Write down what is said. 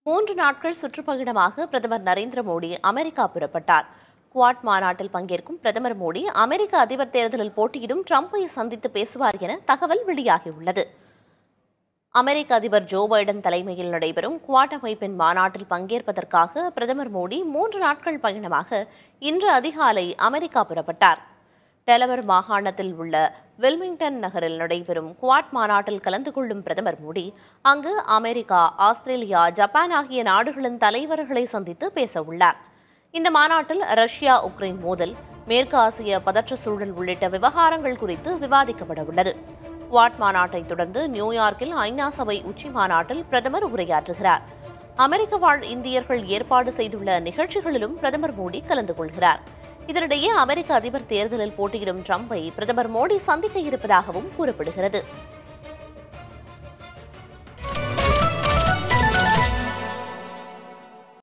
மூன்று நாட்கள் சுற்றுப்பயணமாக பிரதமர் நரேந்திர மோடி அமெரிக்கா புறப்பட்டார் குவாட் மாநாட்டில் பங்கேற்கும் பிரதமர் மோடி அமெரிக்க அதிபர் தேர்தலில் போட்டியிடும் ட்ரம்பை சந்தித்து பேசுவார் என தகவல் வெளியாகியுள்ளது அமெரிக்க அதிபர் ஜோ பைடன் தலைமையில் நடைபெறும் குவாட் அமைப்பின் மாநாட்டில் பங்கேற்பதற்காக பிரதமர் மோடி மூன்று நாட்கள் பயணமாக இன்று அதிகாலை அமெரிக்கா புறப்பட்டார் டெலவர் மாகாணத்தில் உள்ள வில்மிங்டன் நகரில் நடைபெறும் குவாட் மாநாட்டில் கலந்து கொள்ளும் பிரதமர் மோடி அங்கு அமெரிக்கா ஆஸ்திரேலியா ஜப்பான் ஆகிய நாடுகளின் தலைவர்களை சந்தித்து பேச உள்ளார் இந்த மாநாட்டில் ரஷ்யா உக்ரைன் மோதல் மேற்கு ஆசிய பதற்ற சூழல் உள்ளிட்ட விவகாரங்கள் குறித்து விவாதிக்கப்பட உள்ளது குவாட் மாநாட்டை தொடர்ந்து நியூயார்க்கில் ஐநா சபை உச்சி மாநாட்டில் பிரதமர் உரையாற்றுகிறார் அமெரிக்க வாழ் இந்தியர்கள் ஏற்பாடு செய்துள்ள நிகழ்ச்சிகளிலும் பிரதமர் மோடி கலந்து கொள்கிறார் இதனிடையே அமெரிக்க அதிபர் தேர்தலில் போட்டியிடும் ட்ரம்பை பிரதமர் மோடி சந்திக்க இருப்பதாகவும் கூறப்படுகிறது